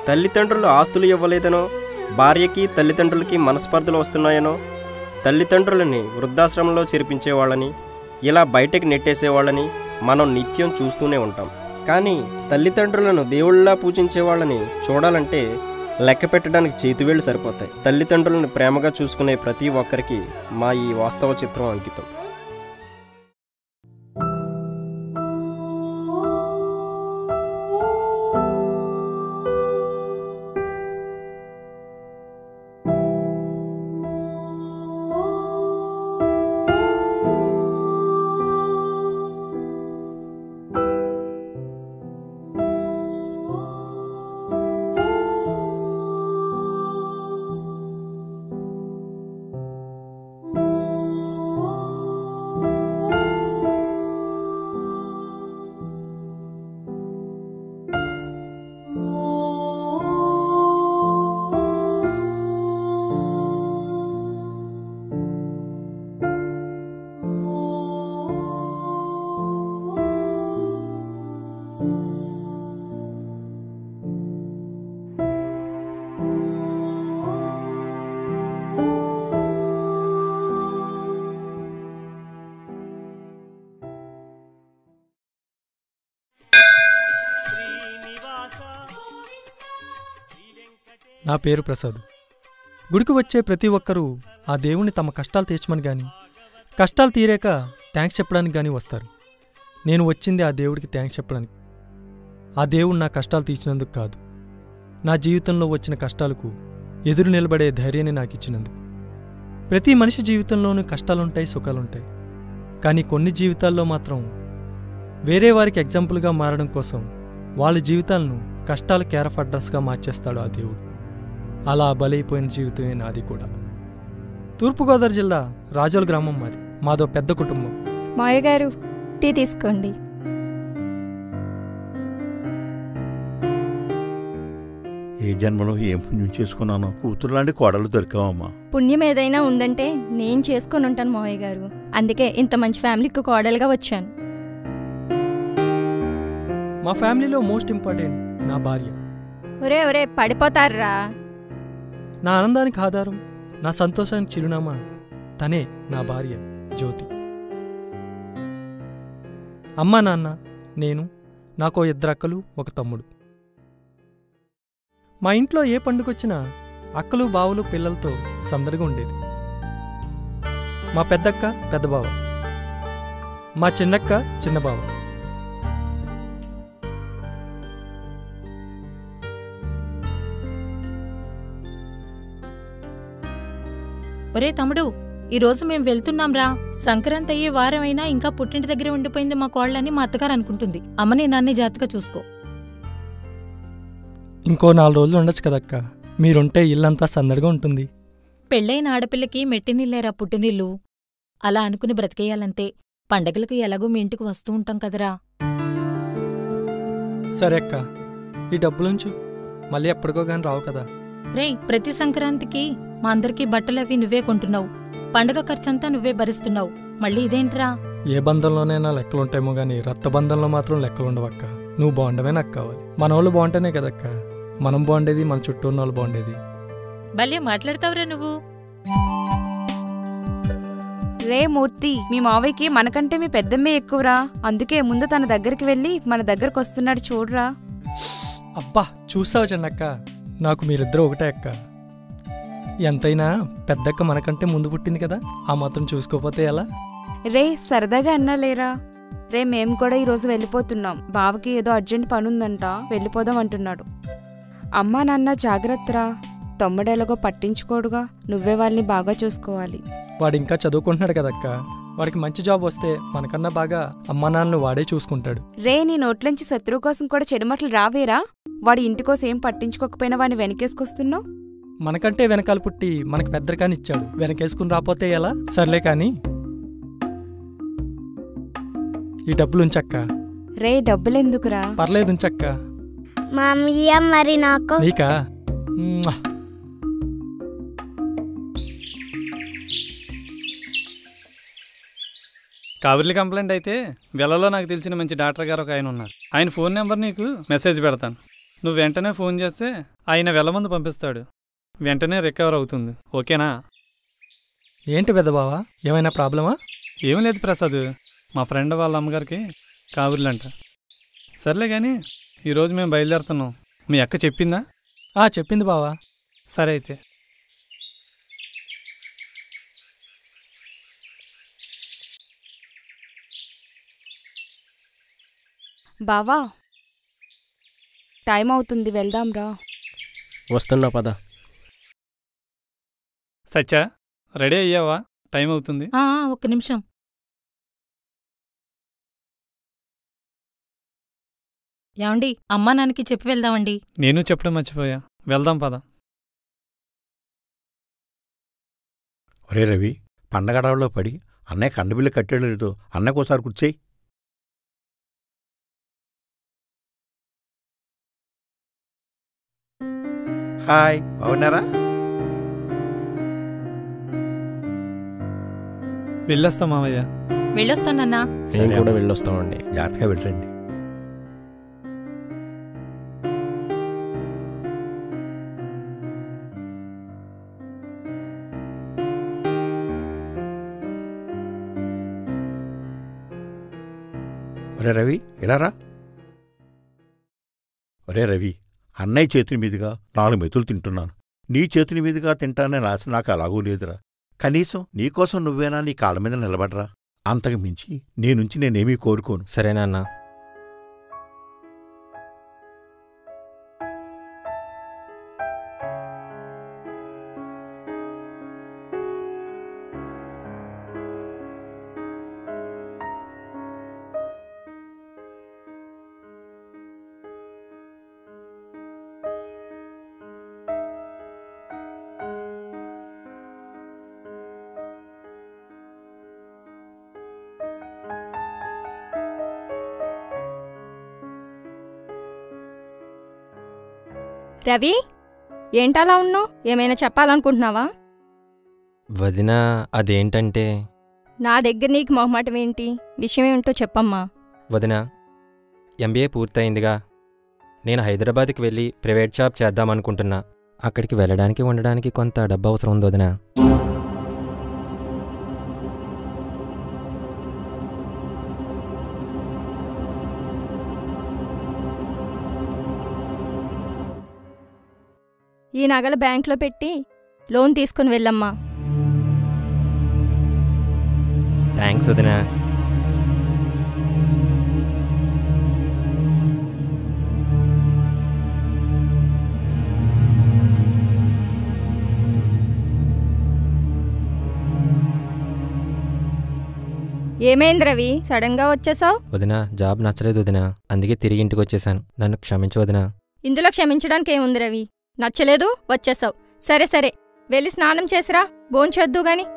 తల్లిదండ్రులు ఆస్తులు ఇవ్వలేదనో భార్యకి తల్లిదండ్రులకి మనస్పర్ధలు వస్తున్నాయనో తల్లిదండ్రులని వృద్ధాశ్రమంలో చేర్పించేవాళ్ళని ఇలా బయటకు నెట్టేసేవాళ్ళని మనం నిత్యం చూస్తూనే ఉంటాం కానీ తల్లిదండ్రులను దేవుళ్ళలా పూజించే వాళ్ళని చూడాలంటే లెక్క పెట్టడానికి చేతివేళ్ళు సరిపోతాయి తల్లిదండ్రులను ప్రేమగా చూసుకునే ప్రతి ఒక్కరికి మా ఈ వాస్తవ చిత్రం అంకితం నా పేరు ప్రసాద్ గుడికి వచ్చే ప్రతి ఒక్కరూ ఆ దేవుణ్ణి తమ కష్టాలు తీర్చమని గాని కష్టాలు తీరాక థ్యాంక్స్ చెప్పడానికి గాని వస్తారు నేను వచ్చింది ఆ దేవుడికి థ్యాంక్స్ చెప్పడానికి ఆ దేవుడు నా కష్టాలు తీర్చినందుకు కాదు నా జీవితంలో వచ్చిన కష్టాలకు ఎదురు నిలబడే ధైర్యాన్ని నాకు ఇచ్చినందుకు ప్రతి మనిషి జీవితంలోనూ కష్టాలుంటాయి సుఖాలుంటాయి కానీ కొన్ని జీవితాల్లో మాత్రం వేరే వారికి ఎగ్జాంపుల్గా మారడం కోసం వాళ్ళ జీవితాలను కష్టాల కేరఫ్ అడ్రస్గా మార్చేస్తాడు ఆ దేవుడు అలా బలైపోయిన జీవితమే నాది కూడా తూర్పుగోదావరి జిల్లా రాజోల్ గ్రామం మాది మాదో పెద్ద కుటుంబం మాయ గారు టీ తీసుకోండి ఏ జన్మలో ఏం పుణ్యం చేసుకున్నానో కూతురు లాంటి కోడలు దొరికావమ్మా పుణ్యం ఏదైనా ఉందంటే నేను చేసుకొని ఉంటాను మావయ్య గారు అందుకే ఇంత మంచి ఫ్యామిలీకి కోడలుగా వచ్చాను మా ఫ్యామిలీలో మోస్ట్ ఇంపార్టెంట్ నా భార్య ఒరే ఒరే పడిపోతారా నా ఆనందానికి ఆధారం నా సంతోషానికి చిరునామా తనే నా భార్య జ్యోతి అమ్మా నాన్న నేను నాకో ఇద్దరు అక్కలు ఒక తమ్ముడు మా ఇంట్లో ఏ పండుగొచ్చినా అక్కలు బావులు పిల్లలతో సందడిగా ఉండేది మా పెద్దక్క పెద్ద బావ మా చిన్నక్క చిన్న బావ ఒరే తమ్ముడు ఈ రోజు మేం వెళ్తున్నాంరా సంక్రాంతి అయ్యే వారమైనా ఇంకా పుట్టింటి దగ్గరే ఉండిపోయింది మా కోళ్ళని మా అత్తగారు అనుకుంటుంది అమ్మని నాన్నే జాగ్రత్తగా చూసుకో ఇంకో నాలుగు రోజులు ఉండొచ్చు కదక్క మీరుంటే ఇల్లంతా సందడిగా ఉంటుంది పెళ్ళైన ఆడపిల్లకి మెట్టినిల్లేరా పుట్టినిల్లు అలా అనుకుని బ్రతికేయాలంతే పండగలకు ఎలాగో మీ ఇంటికి వస్తూ ఉంటాం కదరా సరే అక్క ఈ డబ్బులుంచు మళ్ళీ ఎప్పటికో గాని రావు కదా రేయ్ ప్రతి సంక్రాంతికి మా అందరికీ బట్టలవి నువ్వే కొంటున్నావు పండగ ఖర్చంతా నువ్వే భరిస్తున్నావు మళ్ళీ ఇదేంట్రా ఏ బంధంలోనైనా లెక్కలుంటాయేమో గానీ రక్త బంధంలో మాత్రం లెక్కలుండవక్క నువ్వు బాగుండవే నాకు కావాలి మన వాళ్ళు బాగుంటేనే కదక్క మనం బాగుండేది మన చుట్టూ ఉన్న వాళ్ళు బాగుండేది భలే మాట్లాడతావురా నువ్వు రే మూర్తి మీ మావయ్యకి మనకంటే మీ పెద్దమ్మే ఎక్కువరా అందుకే ముందు తన దగ్గరికి వెళ్ళి మన దగ్గరకు వస్తున్నాడు చూడరా అబ్బా చూసావు చెన్నక్క నాకు మీరిద్దరూ ఒకటే అక్క ఎంతైనా పెద్దక్క మనకంటే ముందు పుట్టింది కదా ఆ మాత్రం చూసుకోపోతే ఎలా రే సరదాగా అన్నా లేరా రే మేము కూడా ఈరోజు వెళ్ళిపోతున్నాం బావకి ఏదో అర్జెంట్ పని ఉందంట వెళ్ళిపోదాం అంటున్నాడు అమ్మా నాన్న జాగ్రత్తరా తమ్ముడెలాగో పట్టించుకోడుగా నువ్వే వాళ్ళని బాగా చూసుకోవాలి వాడు ఇంకా చదువుకుంటున్నాడు కదక్క వాడికి మంచి జాబ్ వస్తే మనకన్నా బాగా అమ్మా నాన్నలు వాడే చూసుకుంటాడు రే నీ నోట్లోంచి శత్రువు కోసం కూడా చెడుమట్లు రావేరా వాడి ఇంటి కోసం ఏం పట్టించుకోకపోయినా వాడిని వెనకేసుకొస్తున్నావు మనకంటే వెనకాల పుట్టి మనకి పెద్దరికాని ఇచ్చాడు వెనకేసుకుని రాపోతే ఎలా సర్లే కాని ఈ డబ్బులు ఉంచక్క రే డబ్బులెందుకురా పర్లేదు ఉంచక్క మామయ్య మరి నాకు నీకా మ్మ్. కావిర్లి కంప్లైంట్ అయితే వెలలో నాకు తెలిసిన మంచి డాక్టర్ గారు ఒక ఆయన ఉన్నారు ఆయన ఫోన్ నెంబర్ నీకు మెసేజ్ పెడతాను నువ్వు వెంటనే ఫోన్ చేస్తే ఆయన వెళ్ళమంది పంపిస్తాడు వెంటనే రికవర్ అవుతుంది ఓకేనా ఏంటి పెద్ద బావా ఏమైనా ప్రాబ్లమా ఏం లేదు ప్రసాద్ మా ఫ్రెండ్ వాళ్ళ అమ్మగారికి కాబుర్లంట సర్లే కానీ ఈరోజు మేము బయలుదేరుతున్నాం మీ అక్క చెప్పిందా ఆ చెప్పింది బావా సరే అయితే బావా టైం అవుతుంది వెళ్దాంరా వస్తున్నా పద సచ్చా రెడీ అయ్యావా టైం అవుతుంది ఆ, ఆ, ఒక్క నిమిషం ఏమండి అమ్మా నాన్నకి చెప్పి వెళ్దామండి నేను చెప్పడం మర్చిపోయా వెళ్దాం పద ఒరే రవి పండగడవలో పడి అన్నయ్య కండబిల్లు కట్టాడు లేదో అన్నకోసారి కూర్చేయి హాయ్ బాగున్నారా వెళ్ళొస్తాం మావయ్య వెళ్ళొస్తానన్నా నేను సరే కూడా అమ్మ. వెళ్ళొస్తామండి జాగ్రత్తగా వెళ్ళండి ఒరే రవి ఇలా రా ఒరే రవి అన్నయ్య చేతుల మీదుగా నాలుగు మెతులు తింటున్నాను నీ చేతుల మీదుగా తింటానని ఆశ నాకు అలాగూ లేదురా కనీసం నీకోసం నువ్వేనా నీ కాళ్ళ మీద నిలబడరా అంతకు మించి నీ నుంచి నేనేమీ కోరుకోను సరేనా అన్న రవి ఏంటలా ఉన్నావు ఏమైనా చెప్పాలనుకుంటున్నావా వదిన అదేంటంటే నా దగ్గర నీకు మొహమాటం ఏంటి విషయం ఏమిటో చెప్పమ్మా వదిన ఎంబీఏ పూర్తయిందిగా నేను హైదరాబాద్కి వెళ్ళి ప్రైవేట్ జాబ్ చేద్దామనుకుంటున్నా అక్కడికి వెళ్ళడానికి ఉండడానికి కొంత డబ్బు అవసరం ఉంది వదిన ఈ నగలు బ్యాంకులో పెట్టి లోన్ తీసుకుని వెళ్ళమ్మా థ్యాంక్స్ వదిన ఏమైంది రవి సడన్గా వచ్చేసావు వదిన జాబ్ నచ్చలేదు వదిన అందుకే తిరిగి ఇంటికి వచ్చేసాను నన్ను క్షమించు వదిన ఇందులో క్షమించడానికి ఏముంది రవి నచ్చలేదు వచ్చేసావు సరే సరే వెళ్ళి స్నానం చేసిరా భోంచేద్దు గాని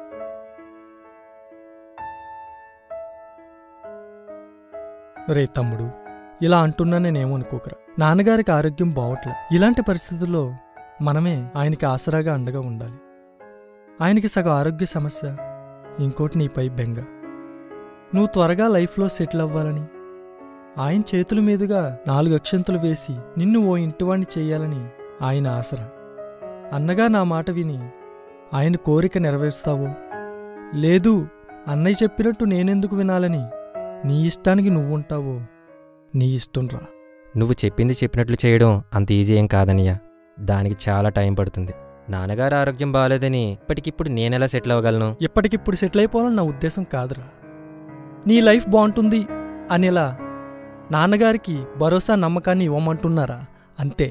రే తమ్ముడు ఇలా అంటున్నా నేనేమనుకోకరా నాన్నగారికి ఆరోగ్యం బావట్లే ఇలాంటి పరిస్థితుల్లో మనమే ఆయనకి ఆసరాగా అండగా ఉండాలి ఆయనకి సగం ఆరోగ్య సమస్య ఇంకోటి నీపై బెంగ నువ్వు త్వరగా లైఫ్లో సెటిల్ అవ్వాలని ఆయన చేతుల మీదుగా నాలుగు అక్షంతులు వేసి నిన్ను ఓ ఇంటివాణ్ణి చెయ్యాలని ఆయన ఆసరా అన్నగా నా మాట విని ఆయన కోరిక నెరవేరుస్తావో లేదు అన్నయ్య చెప్పినట్టు నేనెందుకు వినాలని నీ ఇష్టానికి నువ్వుంటావో నీ ఇష్టం రా నువ్వు చెప్పింది చెప్పినట్లు చేయడం అంత ఈజీ ఏం కాదనియా దానికి చాలా టైం పడుతుంది నాన్నగారు ఆరోగ్యం బాగాలేదని ఇప్పటికిప్పుడు నేనెలా సెటిల్ అవ్వగలను ఇప్పటికిప్పుడు సెటిల్ అయిపోవాలని నా ఉద్దేశం కాదురా నీ లైఫ్ బాగుంటుంది అనేలా నాన్నగారికి భరోసా నమ్మకాన్ని ఇవ్వమంటున్నారా అంతే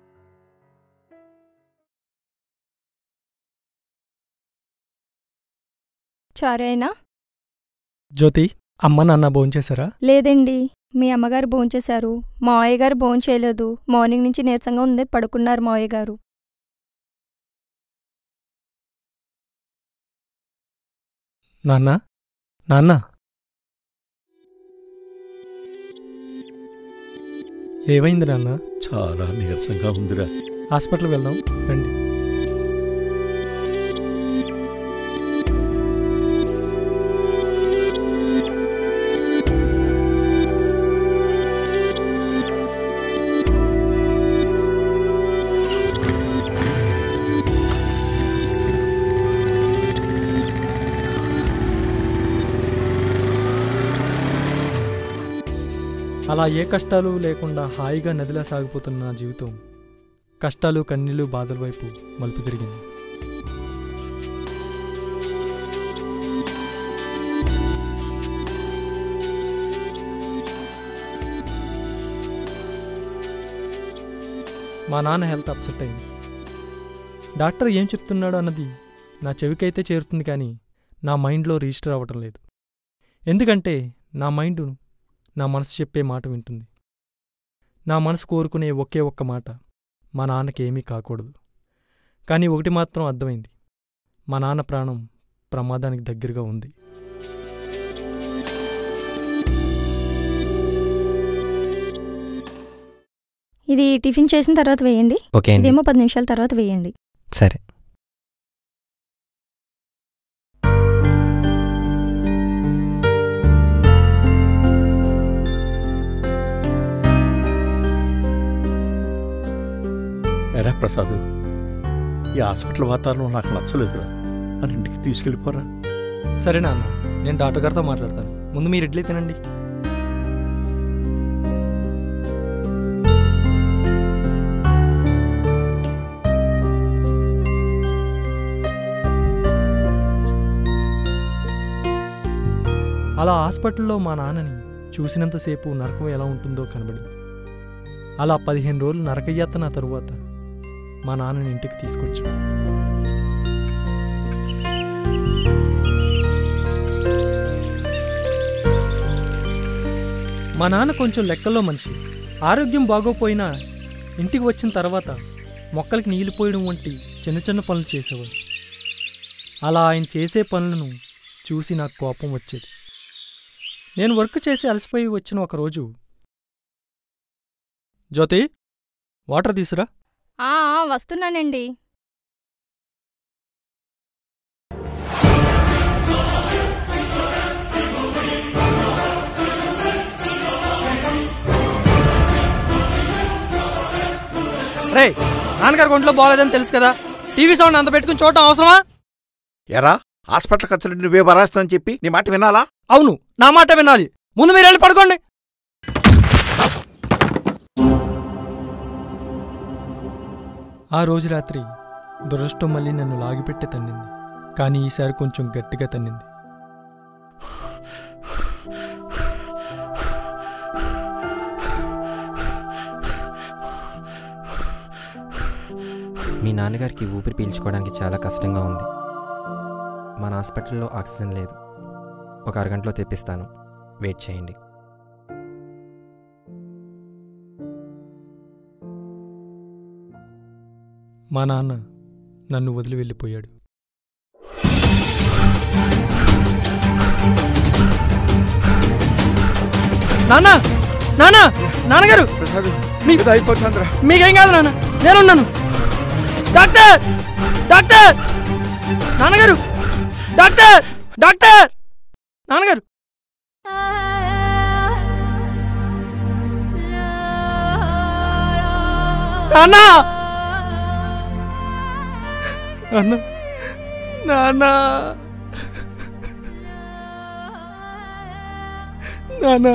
సరేనా జ్యోతి అమ్మ నాన్న భోంచేశారా లేదండి మీ అమ్మగారు భోంచేశారు మావయ్య గారు భోంచేయలేదు మార్నింగ్ నుంచి నీరసంగా ఉంది పడుకున్నారు మావయ్య గారు నాన్న నాన్న ఏమైంది నాన్న చాలా నీరసంగా ఉందిరా హాస్పిటల్ వెళ్దాం రండి అలా ఏ కష్టాలు లేకుండా హాయిగా నదిలా సాగిపోతున్న నా జీవితం కష్టాలు కన్నీళ్లు బాధల వైపు మలుపు తిరిగింది మా నాన్న హెల్త్ అప్సెట్ అయింది డాక్టర్ ఏం చెప్తున్నాడో అన్నది నా చెవికైతే చేరుతుంది కానీ నా మైండ్లో రిజిస్టర్ అవ్వటం లేదు ఎందుకంటే నా మైండ్ నా మనసు చెప్పే మాట వింటుంది నా మనసు కోరుకునే ఒకే ఒక్క మాట మా నాన్నకి ఏమీ కాకూడదు కానీ ఒకటి మాత్రం అర్థమైంది మా నాన్న ప్రాణం ప్రమాదానికి దగ్గరగా ఉంది ఇది టిఫిన్ చేసిన తర్వాత వేయండి ఓకే అండి ఇదేమో పది నిమిషాల తర్వాత వేయండి సరే ఎరా ప్రసాద్ ఈ హాస్పిటల్ వాతావరణం నాకు నచ్చలేదురా అని ఇంటికి తీసుకెళ్ళిపోరా సరే నాన్న నేను డాక్టర్ గారితో మాట్లాడతాను ముందు మీరు ఇడ్లీ తినండి అలా హాస్పిటల్లో మా నాన్నని చూసినంతసేపు నరకం ఎలా ఉంటుందో కనబడింది అలా పదిహేను రోజులు నరకయాతన తరువాత మా నాన్నని ఇంటికి తీసుకొచ్చాం మా నాన్న కొంచెం లెక్కల్లో మనిషి ఆరోగ్యం బాగోపోయినా ఇంటికి వచ్చిన తర్వాత మొక్కలకి నీళ్లు పోయడం వంటి చిన్న చిన్న పనులు చేసేవాడు అలా ఆయన చేసే పనులను చూసి నాకు కోపం వచ్చేది నేను వర్క్ చేసి అలసిపోయి వచ్చిన ఒకరోజు జ్యోతి వాటర్ తీసురా ఆ ఆ, వస్తున్నానండి రే నాన్నగారికి ఒంట్లో బాగాలేదని తెలుసు కదా టీవీ సౌండ్ అంత పెట్టుకుని చూడటం అవసరమా ఎరా హాస్పిటల్ ఖర్చులు నువ్వే భరాస్తానని చెప్పి నీ మాట వినాలా అవును నా మాట వినాలి ముందు మీరు వెళ్ళి పడుకోండి ఆ రోజు రాత్రి దురదృష్టం మళ్ళీ నన్ను లాగిపెట్టి తన్నింది కానీ ఈసారి కొంచెం గట్టిగా తన్నింది మీ నాన్నగారికి ఊపిరి పీల్చుకోవడానికి చాలా కష్టంగా ఉంది మన హాస్పిటల్లో ఆక్సిజన్ లేదు ఒక అరగంటలో తెప్పిస్తాను వెయిట్ చేయండి మా నాన్న నన్ను వదిలి వెళ్ళిపోయాడు నాన్న నాన్న నాన్నగారు ప్రసాద్ మీ- ఏదో అయిపోతుందిరా మీకేం కాదు నాన్న నేనున్నాను డాక్టర్ డాక్టర్ నాన్నగారు డాక్టర్ డాక్టర్ నాన్నగారు నాన్న నాన్న నాన్న నాన్న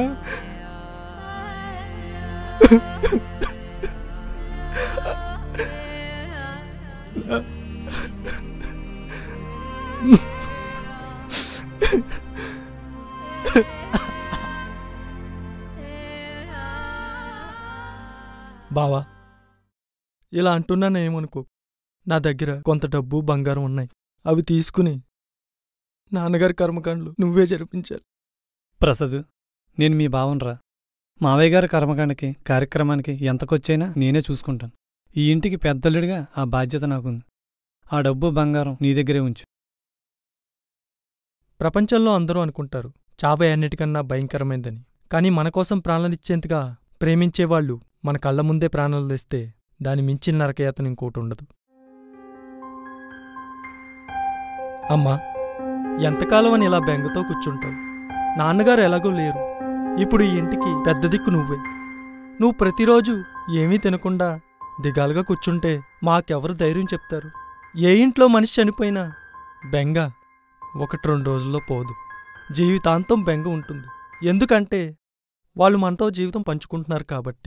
బావా ఇలా అంటున్నానేమనుకో నా దగ్గర కొంత డబ్బు బంగారం ఉన్నాయి అవి తీసుకుని నాన్నగారి కర్మకాండలు నువ్వే జరిపించాలి ప్రసాద్ నేను మీ భావనరా మావయ్య గారి కర్మకాండకి కార్యక్రమానికి ఎంతకొచ్చైనా నేనే చూసుకుంటాను ఈ ఇంటికి పెద్దలుడిగా ఆ బాధ్యత నాకుంది ఆ డబ్బు బంగారం నీ దగ్గరే ఉంచు ప్రపంచంలో అందరూ అనుకుంటారు చావే అన్నిటికన్నా భయంకరమైందని కానీ మన కోసం ప్రాణాలిచ్చేంతగా ప్రేమించేవాళ్ళు మన కళ్ళ ముందే ప్రాణాలు తెస్తే దాని మించిన నరకయాతన ఇంకోటి ఉండదు అమ్మా ఎంతకాలం అని ఇలా బెంగతో కూర్చుంటావు నాన్నగారు ఎలాగో లేరు ఇప్పుడు ఈ ఇంటికి పెద్ద దిక్కు నువ్వే నువ్వు ప్రతిరోజు ఏమీ తినకుండా దిగాలుగా కూర్చుంటే మాకెవరు ధైర్యం చెప్తారు ఏ ఇంట్లో మనిషి చనిపోయినా బెంగ ఒకటి రెండు రోజుల్లో పోదు జీవితాంతం బెంగ ఉంటుంది ఎందుకంటే వాళ్ళు మనతో జీవితం పంచుకుంటున్నారు కాబట్టి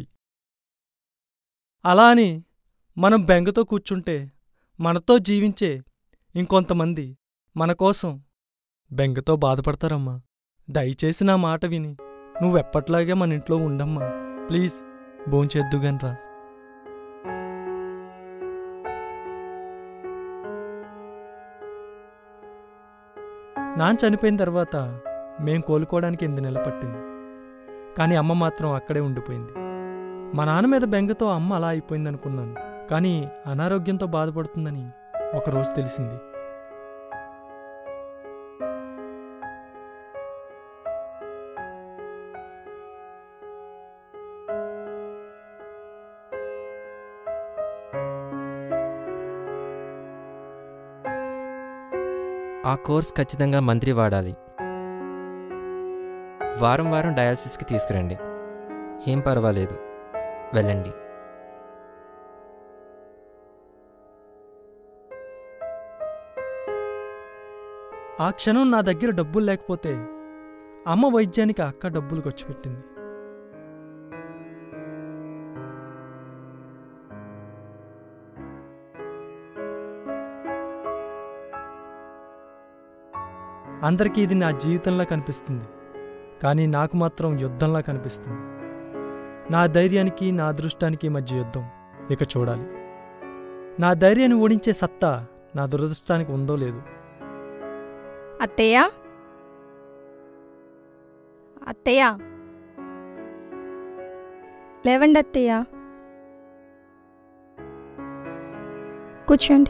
అలా అని మనం బెంగతో కూర్చుంటే మనతో జీవించే ఇంకొంతమంది మన కోసం బెంగతో బాధపడతారమ్మా దయచేసి నా మాట విని నువ్వెప్పట్లాగే మన ఇంట్లో ఉండమ్మా ప్లీజ్ భోంచేద్దుగానరా నాన్న చనిపోయిన తర్వాత మేం కోలుకోవడానికి ఎనిమిది నెలలు పట్టింది కానీ అమ్మ మాత్రం అక్కడే ఉండిపోయింది మా నాన్న మీద బెంగతో అమ్మ అలా అయిపోయింది అనుకున్నాను కానీ అనారోగ్యంతో బాధపడుతుందని ఒకరోజు తెలిసింది ఆ కోర్స్ ఖచ్చితంగా మంత్రి వాడాలి వారం వారం డయాలసిస్కి తీసుకురండి ఏం పర్వాలేదు వెళ్ళండి ఆ క్షణం నా దగ్గర డబ్బులు లేకపోతే అమ్మ వైద్యానికి అక్క డబ్బులు ఖర్చు పెట్టింది అందరికీ ఇది నా జీవితంలా కనిపిస్తుంది కానీ నాకు మాత్రం యుద్ధంలా కనిపిస్తుంది నా ధైర్యానికి నా అదృష్టానికి మధ్య యుద్ధం ఇక చూడాలి నా ధైర్యాన్ని ఓడించే సత్తా నా దురదృష్టానికి ఉందో లేదు అత్తయ్య అత్తయ్య లేవండి అత్తయ్య కూర్చోండి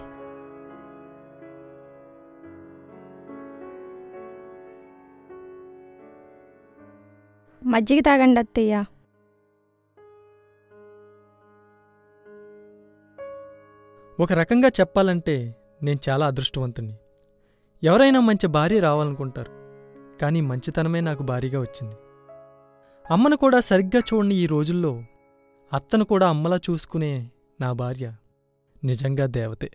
మజ్జిగ తాగండి అత్తయ్య ఒక రకంగా చెప్పాలంటే నేను చాలా అదృష్టవంతుణ్ణి ఎవరైనా మంచి భార్య రావాలనుకుంటారు కానీ మంచితనమే నాకు భారీగా వచ్చింది అమ్మను కూడా సరిగ్గా చూడని ఈ రోజుల్లో అత్తను కూడా అమ్మలా చూసుకునే నా భార్య నిజంగా దేవతే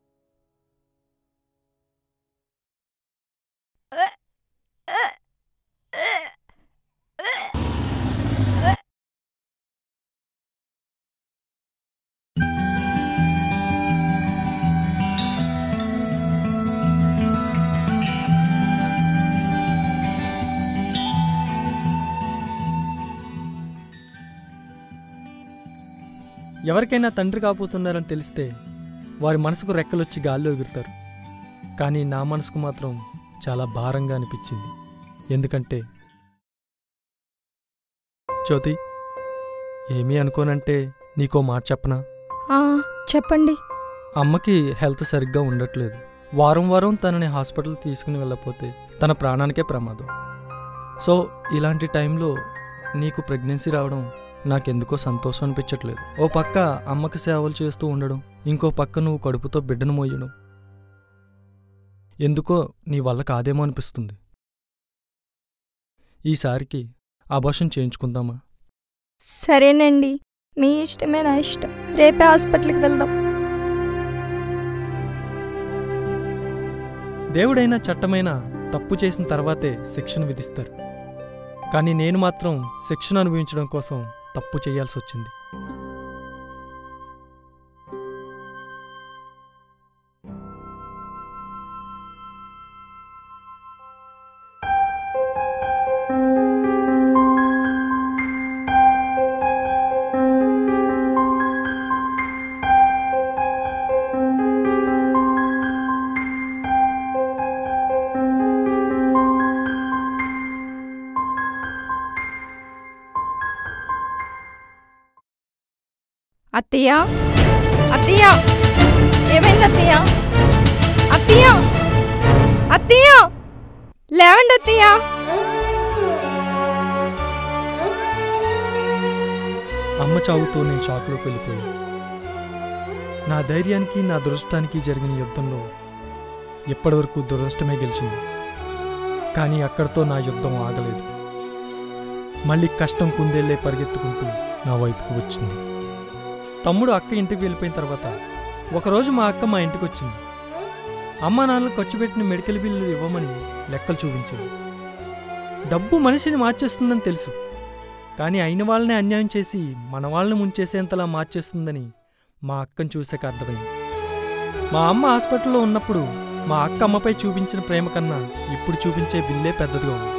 ఎవరికైనా తండ్రి కాబోతున్నారని తెలిస్తే వారి మనసుకు రెక్కలొచ్చి గాల్లో ఎగురుతారు కానీ నా మనసుకు మాత్రం చాలా భారంగా అనిపించింది ఎందుకంటే జ్యోతి ఏమీ అనుకోనంటే నీకో మాట చెప్పనా ఆ, చెప్పండి అమ్మకి హెల్త్ సరిగ్గా ఉండట్లేదు వారం వారం తనని హాస్పిటల్ తీసుకుని వెళ్ళకపోతే తన ప్రాణానికే ప్రమాదం సో ఇలాంటి టైంలో నీకు ప్రెగ్నెన్సీ రావడం నాకెందుకో సంతోషం అనిపించట్లేదు ఓ పక్క అమ్మకి సేవలు చేస్తూ ఉండడం ఇంకో పక్క నువ్వు కడుపుతో బిడ్డను మోయడం ఎందుకో నీ వల్ల కాదేమో అనిపిస్తుంది ఈసారికి అబార్షన్ చేయించుకుందామా సరేనండి మీ ఇష్టమే నా ఇష్టం రేపే హాస్పిటల్కి వెళ్దాం దేవుడైనా చట్టమైనా తప్పు చేసిన తర్వాతే శిక్షణ విధిస్తారు కానీ నేను మాత్రం శిక్షణ అనుభవించడం కోసం తప్పు చేయాల్సి వచ్చింది అత్తయ్య అత్తయ్య ఏమైంది అత్తయ్య అత్తయ్య అత్తయ్య లేవండి అత్తయ్య అమ్మ చావుతో నేను షాక్లోకి వెళ్ళిపోయాను నా ధైర్యానికి నా దురదృష్టానికి జరిగిన యుద్ధంలో ఇప్పటివరకు దురదృష్టమే గెలిచింది కానీ అక్కడితో నా యుద్ధం ఆగలేదు మళ్ళీ కష్టం కుందేళ్లే పరిగెత్తుకుంటూ నా వైపుకు వచ్చింది తమ్ముడు అక్క ఇంటికి వెళ్ళిపోయిన తర్వాత ఒకరోజు మా అక్క మా ఇంటికి వచ్చింది అమ్మ నాన్నలు ఖర్చు పెట్టిన మెడికల్ బిల్లు ఇవ్వమని లెక్కలు చూపించింది డబ్బు మనిషిని మార్చేస్తుందని తెలుసు కానీ అయిన వాళ్ళనే అన్యాయం చేసి మన వాళ్ళని ముంచేసేంతలా మార్చేస్తుందని మా అక్కను చూసాక అర్థమైంది మా అమ్మ హాస్పిటల్లో ఉన్నప్పుడు మా అక్క అమ్మపై చూపించిన ప్రేమ కన్నా ఇప్పుడు చూపించే బిల్లే పెద్దదిగా ఉంది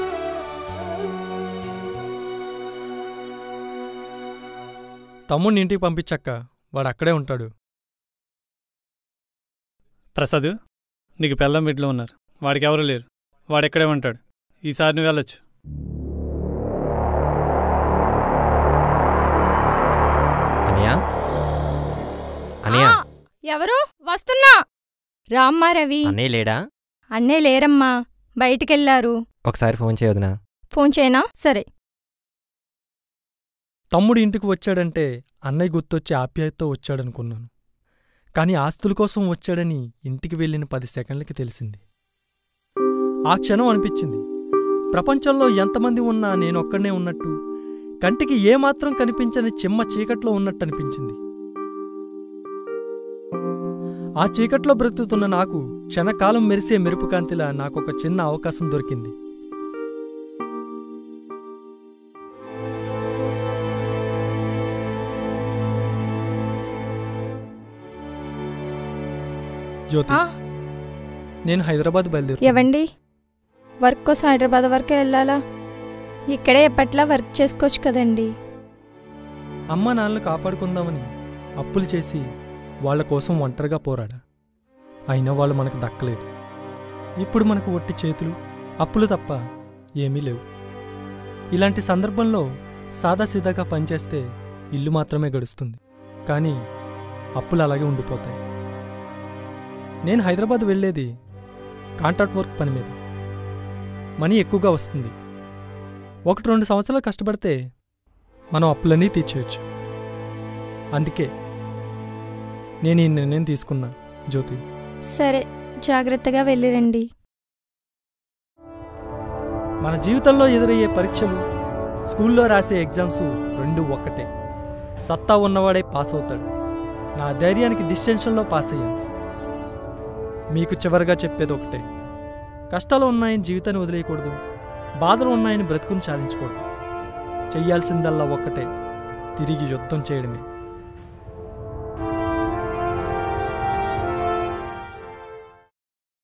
తమ్ముడిని ఇంటికి పంపించక్క వాడు అక్కడే ఉంటాడు ప్రసాద్ నీకు పెళ్ళం బిడ్డలు ఉన్నారు వాడికి ఎవరు లేరు వాడెక్కడే ఉంటాడు ఈసారి నువ్వు వెళ్ళొచ్చు అనియా అనియా ఆ, ఎవరు వస్తున్నా రామ్మా రవి అన్నయ్య లేడా అన్నే లేరమ్మా బయటికెళ్లారు ఒకసారి ఫోన్ చేయొద్దునా ఫోన్ చేయనా సరే తమ్ముడు ఇంటికి వచ్చాడంటే అన్నయ్య గుర్తొచ్చి ఆప్యాయతతో వచ్చాడనుకున్నాను కానీ ఆస్తుల కోసం వచ్చాడని ఇంటికి వెళ్ళిన పది సెకండ్లకి తెలిసింది ఆ క్షణం అనిపించింది ప్రపంచంలో ఎంతమంది ఉన్నా నేనొక్కడనే ఉన్నట్టు కంటికి ఏమాత్రం కనిపించని చిమ్మ చీకట్లో ఉన్నట్టు అనిపించింది ఆ చీకట్లో బ్రతుకుతున్న నాకు క్షణకాలం మెరిసే మెరుపు కాంతిలా నాకొక చిన్న అవకాశం దొరికింది జ్యోతి ఆ, నేను హైదరాబాద్ బయలుదేరు ఎవండి వర్క్ కోసం హైదరాబాద్ వరకు వెళ్ళాలా ఇక్కడే ఎప్పట్లా వర్క్ చేసుకోవచ్చు కదండి అమ్మ నాన్నలు కాపాడుకుందామని అప్పులు చేసి వాళ్ళ కోసం ఒంటరిగా పోరాడా అయినా వాళ్ళు మనకు దక్కలేదు ఇప్పుడు మనకు ఒట్టి చేతులు అప్పులు తప్ప ఏమీ లేవు ఇలాంటి సందర్భంలో సాదాసీదాగా పనిచేస్తే ఇల్లు మాత్రమే గడుస్తుంది కానీ అప్పులు అలాగే ఉండిపోతాయి నేను హైదరాబాద్ వెళ్ళేది కాంట్రాక్ట్ వర్క్ పని మీద మనీ ఎక్కువగా వస్తుంది ఒకటి రెండు సంవత్సరాలు కష్టపడితే మనం అప్పులన్నీ తీర్చేయచ్చు అందుకే నేను ఈ నిర్ణయం తీసుకున్నా జ్యోతి సరే జాగ్రత్తగా వెళ్ళిరండి మన జీవితంలో ఎదురయ్యే పరీక్షలు స్కూల్లో రాసే ఎగ్జామ్స్ రెండు ఒక్కటే సత్తా ఉన్నవాడే పాస్ అవుతాడు నా ధైర్యానికి డిస్టెన్షన్లో పాస్ అయ్యాను మీకు చివరిగా చెప్పేది ఒకటే కష్టాలు ఉన్నాయని జీవితాన్ని వదిలేయకూడదు బాధలు ఉన్నాయని బ్రతుకుని సాధించకూడదు చెయ్యాల్సిందల్లా ఒక్కటే తిరిగి యుద్ధం చేయడమే